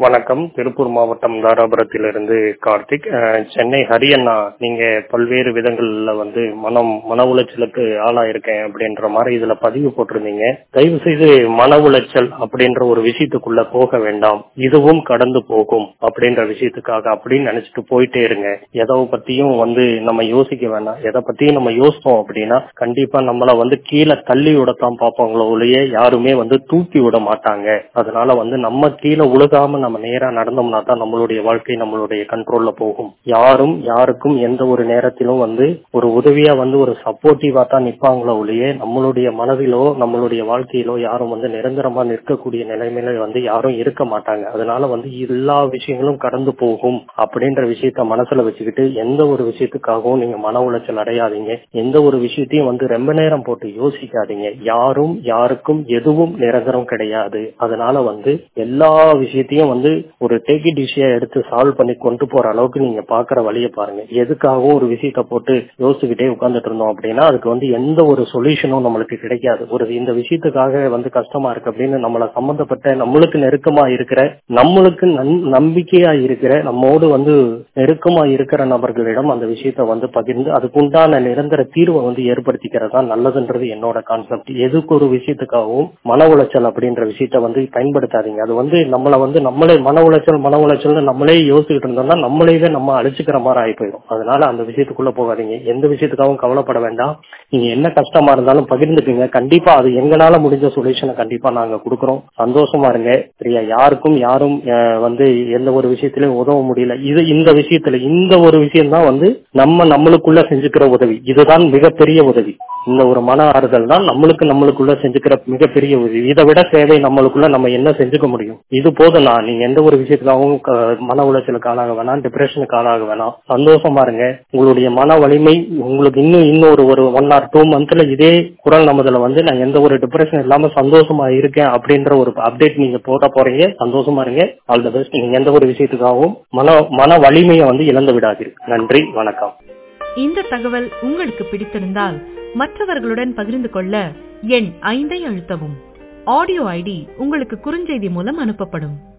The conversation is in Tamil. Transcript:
வணக்கம் திருப்பூர் மாவட்டம் தாராபுரத்திலிருந்து கார்த்திக் அஹ், சென்னை ஹரியண்ணா நீங்க பல்வேறு விதங்கள்ல வந்து மனம் மன உளைச்சலுக்கு ஆளாயிருக்கேன் அப்படின்ற மாதிரி இதுல பதிவு போட்டிருந்தீங்க தயவு செய்து மன உளைச்சல் அப்படின்ற ஒரு விஷயத்துக்குள்ள போக வேண்டாம் இதுவும் கடந்து போகும் அப்படின்ற விஷயத்துக்காக அப்படின்னு நினைச்சிட்டு போயிட்டே இருங்க எதை பத்தியும் வந்து நம்ம யோசிக்க வேண்டாம் எதை பத்தியும் நம்ம யோசித்தோம் அப்படின்னா கண்டிப்பா நம்மள வந்து கீழே தள்ளி விடத்தான் பார்ப்பாங்களோ ஒழிய யாருமே வந்து தூக்கி விட மாட்டாங்க அதனால வந்து நம்ம கீழே உழுகாம நம்ம நேரா நடந்தோம்னா தான் நம்மளுடைய வாழ்க்கை நம்மளுடைய கண்ட்ரோல்ல போகும் யாரும் யாருக்கும் எந்த ஒரு நேரத்திலும் வந்து ஒரு உதவியா வந்து ஒரு சப்போர்ட்டிவா தான் நிப்பாங்களோ ஒழிய நம்மளுடைய மனதிலோ நம்மளுடைய வாழ்க்கையிலோ யாரும் வந்து நிரந்தரமா நிற்கக்கூடிய நிலைமையில வந்து யாரும் இருக்க மாட்டாங்க அதனால வந்து எல்லா விஷயங்களும் கடந்து போகும் அப்படின்ற விஷயத்த மனசுல வச்சுக்கிட்டு எந்த ஒரு விஷயத்துக்காகவும் நீங்க மன உளைச்சல் அடையாதீங்க எந்த ஒரு விஷயத்தையும் வந்து ரொம்ப நேரம் போட்டு யோசிக்காதீங்க யாரும் யாருக்கும் எதுவும் நிரந்தரம் கிடையாது அதனால வந்து எல்லா விஷயத்தையும் வந்து ஒரு டேக் இட் ஈஸியா எடுத்து சால்வ் பண்ணி கொண்டு போற அளவுக்கு நீங்க பாக்குற வழியை பாருங்க எதுக்காகவும் ஒரு விஷயத்த போட்டு யோசிச்சுக்கிட்டே உட்கார்ந்துட்டு இருந்தோம் அப்படின்னா அதுக்கு வந்து எந்த ஒரு சொல்யூஷனும் நம்மளுக்கு கிடைக்காது ஒரு இந்த விஷயத்துக்காக வந்து கஷ்டமா இருக்கு அப்படின்னு நம்மள சம்பந்தப்பட்ட நம்மளுக்கு நெருக்கமா இருக்கிற நம்மளுக்கு நன்- நம்பிக்கையா இருக்கிற நம்மோடு வந்து நெருக்கமா இருக்கிற நபர்களிடம் அந்த விஷயத்த வந்து பகிர்ந்து அதுக்குண்டான நிரந்தர தீர்வை வந்து ஏற்படுத்திக்கிறது தான் நல்லதுன்றது என்னோட கான்செப்ட் எதுக்கு ஒரு விஷயத்துக்காகவும் மன உளைச்சல் அப்படின்ற விஷயத்த வந்து பயன்படுத்தாதீங்க அது வந்து நம்மள வந்து நம்மளே மன உளைச்சல் மன உளைச்சல்னு நம்மளே யோசிச்சுட்டு இருந்தோம்னா நம்மளையே நம்ம அழிச்சுக்கிற மாதிரி ஆகி போயிடும் அதனால அந்த விஷயத்துக்குள்ள போகாதீங்க எந்த விஷயத்துக்காகவும் கவலைப்பட வேண்டாம் நீங்க என்ன கஷ்டமா இருந்தாலும் பகிர்ந்துக்குங்க கண்டிப்பா அது எங்களால முடிஞ்ச சொல்யூஷனை கண்டிப்பா நாங்க கொடுக்குறோம் சந்தோஷமா இருங்க சரியா யாருக்கும் யாரும் அஹ், வந்து எந்த ஒரு விஷயத்திலயும் உதவ முடியல இது இந்த விஷயத்துல இந்த ஒரு விஷயம் தான் வந்து நம்ம நம்மளுக்குள்ள செஞ்சுக்கிற உதவி இதுதான் மிகப்பெரிய உதவி இந்த ஒரு மன ஆறுதல் தான் நம்மளுக்கு நம்மளுக்குள்ள செஞ்சுக்கிற மிகப்பெரிய உதவி இதை விட சேவை நம்மளுக்குள்ள நம்ம என்ன செஞ்சுக்க முடியும் இது போதும்னா நீங்க எந்த ஒரு விஷயத்துக்காகவும் க- மன உளைச்சலுக்கு ஆளாக வேணாம் டிப்ரெஷனுக்கு ஆளாக வேணாம் சந்தோஷமா இருங்க உங்களுடைய மன வலிமை உங்களுக்கு இன்னும் இன்னும் ஒரு ஒரு ஒன் ஆர் டூ மந்த்ல இதே குரல் நமதுல வந்து நான் எந்த ஒரு டிப்ரெஷன் இல்லாம சந்தோஷமா இருக்கேன் அப்படின்ற ஒரு அப்டேட் நீங்க போட போறீங்க சந்தோஷமா இருங்க ஆல் த பெஸ்ட் நீங்க எந்த ஒரு விஷயத்துக்காகவும் மன மன வலிமையை வந்து இழந்து விடாதீர்கள் நன்றி வணக்கம் இந்த தகவல் உங்களுக்கு பிடித்திருந்தால் மற்றவர்களுடன் பகிர்ந்து கொள்ள எண் ஐந்தை அழுத்தவும் ஆடியோ ஐடி உங்களுக்கு குறுஞ்செய்தி மூலம் அனுப்பப்படும்